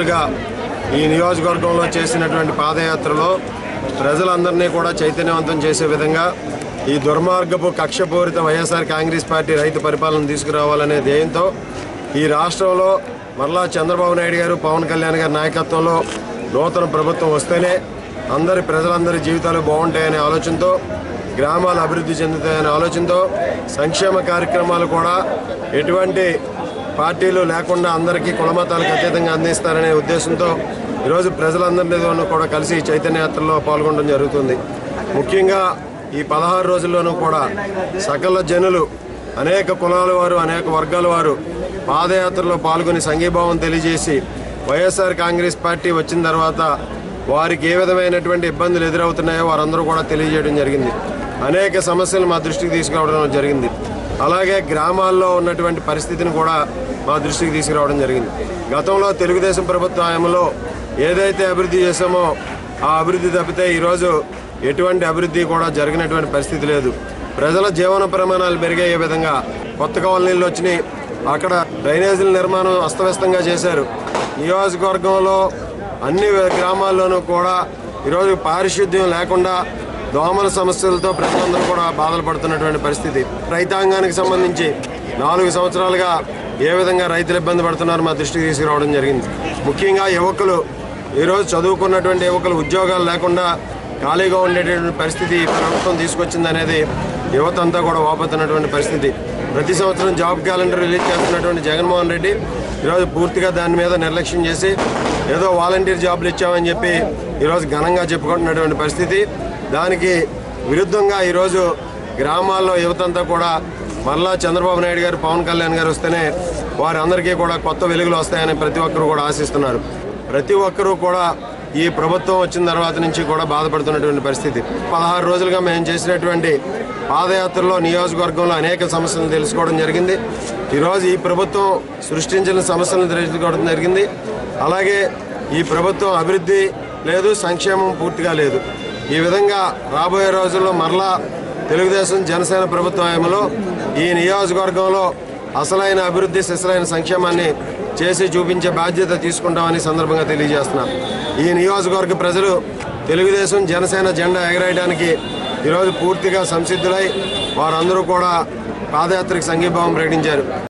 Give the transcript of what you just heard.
రోజులుగా ఈ నియోజకవర్గంలో చేసినటువంటి పాదయాత్రలో ప్రజలందరినీ కూడా చైతన్యవంతం చేసే విధంగా ఈ దుర్మార్గపు కక్షపూరిత వైఎస్ఆర్ కాంగ్రెస్ పార్టీ రైతు పరిపాలన తీసుకురావాలనే ధ్యేయంతో ఈ రాష్ట్రంలో మరలా చంద్రబాబు నాయుడు గారు పవన్ కళ్యాణ్ గారి నాయకత్వంలో నూతన ప్రభుత్వం వస్తేనే అందరి ప్రజలందరి జీవితాలు బాగుంటాయనే ఆలోచనతో గ్రామాలు అభివృద్ధి చెందుతాయనే ఆలోచనతో సంక్షేమ కార్యక్రమాలు కూడా ఎటువంటి పార్టీలు లేకుండా అందరికీ కులమతాలకు అతీతంగా అందిస్తారనే ఉద్దేశంతో ఈరోజు ప్రజలందరినీ కూడా కలిసి ఈ చైతన్య యాత్రలో పాల్గొనడం జరుగుతుంది ముఖ్యంగా ఈ పదహారు రోజుల్లోనూ కూడా సకల జనులు అనేక కులాల వారు అనేక వర్గాల వారు పాదయాత్రలో పాల్గొని సంఘీభావం తెలియజేసి వైఎస్ఆర్ కాంగ్రెస్ పార్టీ వచ్చిన తర్వాత వారికి ఏ విధమైనటువంటి ఇబ్బందులు ఎదురవుతున్నాయో వారందరూ కూడా తెలియజేయడం జరిగింది అనేక సమస్యలు మా దృష్టికి తీసుకురావడం జరిగింది అలాగే గ్రామాల్లో ఉన్నటువంటి పరిస్థితిని కూడా మా దృష్టికి తీసుకురావడం జరిగింది గతంలో తెలుగుదేశం ప్రభుత్వ హయాంలో ఏదైతే అభివృద్ధి చేశామో ఆ అభివృద్ధి తప్పితే ఈరోజు ఎటువంటి అభివృద్ధి కూడా జరిగినటువంటి పరిస్థితి లేదు ప్రజల జీవన ప్రమాణాలు పెరిగే విధంగా కొత్త కాలనీలు వచ్చినాయి అక్కడ డ్రైనేజీల నిర్మాణం అస్తవ్యస్తంగా చేశారు నియోజకవర్గంలో అన్ని గ్రామాల్లోనూ కూడా ఈరోజు పారిశుద్ధ్యం లేకుండా దోమల సమస్యలతో ప్రజలందరూ కూడా బాధలు పడుతున్నటువంటి పరిస్థితి రైతాంగానికి సంబంధించి నాలుగు సంవత్సరాలుగా ఏ విధంగా రైతులు ఇబ్బంది పడుతున్నారో మా దృష్టికి తీసుకురావడం జరిగింది ముఖ్యంగా యువకులు ఈరోజు చదువుకున్నటువంటి యువకులు ఉద్యోగాలు లేకుండా ఖాళీగా ఉండేటటువంటి పరిస్థితి ఈ ప్రభుత్వం తీసుకొచ్చింది అనేది యువత అంతా కూడా వాపోతున్నటువంటి పరిస్థితి ప్రతి సంవత్సరం జాబ్ క్యాలెండర్ రిలీజ్ చేస్తున్నటువంటి జగన్మోహన్ రెడ్డి ఈరోజు పూర్తిగా దాని మీద నిర్లక్ష్యం చేసి ఏదో వాలంటీర్ జాబులు ఇచ్చామని చెప్పి ఈరోజు ఘనంగా చెప్పుకుంటున్నటువంటి పరిస్థితి దానికి విరుద్ధంగా ఈరోజు గ్రామాల్లో యువత అంతా కూడా మళ్ళా చంద్రబాబు నాయుడు గారు పవన్ కళ్యాణ్ గారు వస్తేనే వారందరికీ కూడా కొత్త వెలుగులు వస్తాయని ప్రతి ఒక్కరు కూడా ఆశిస్తున్నారు ప్రతి ఒక్కరూ కూడా ఈ ప్రభుత్వం వచ్చిన తర్వాత నుంచి కూడా బాధపడుతున్నటువంటి పరిస్థితి పదహారు రోజులుగా మేము చేసినటువంటి పాదయాత్రలో నియోజకవర్గంలో అనేక సమస్యలను తెలుసుకోవడం జరిగింది ఈరోజు ఈ ప్రభుత్వం సృష్టించిన సమస్యలను తెలుసుకోవడం జరిగింది అలాగే ఈ ప్రభుత్వం అభివృద్ధి లేదు సంక్షేమం పూర్తిగా లేదు ఈ విధంగా రాబోయే రోజుల్లో మరలా తెలుగుదేశం జనసేన ప్రభుత్వం హయాంలో ఈ నియోజకవర్గంలో అసలైన అభివృద్ధి సిసలైన సంక్షేమాన్ని చేసి చూపించే బాధ్యత తీసుకుంటామని సందర్భంగా తెలియజేస్తున్నాం ఈ నియోజకవర్గ ప్రజలు తెలుగుదేశం జనసేన జెండా ఎగరేయడానికి ఈరోజు పూర్తిగా సంసిద్ధులై వారందరూ కూడా పాదయాత్రకు సంఘీభావం ప్రకటించారు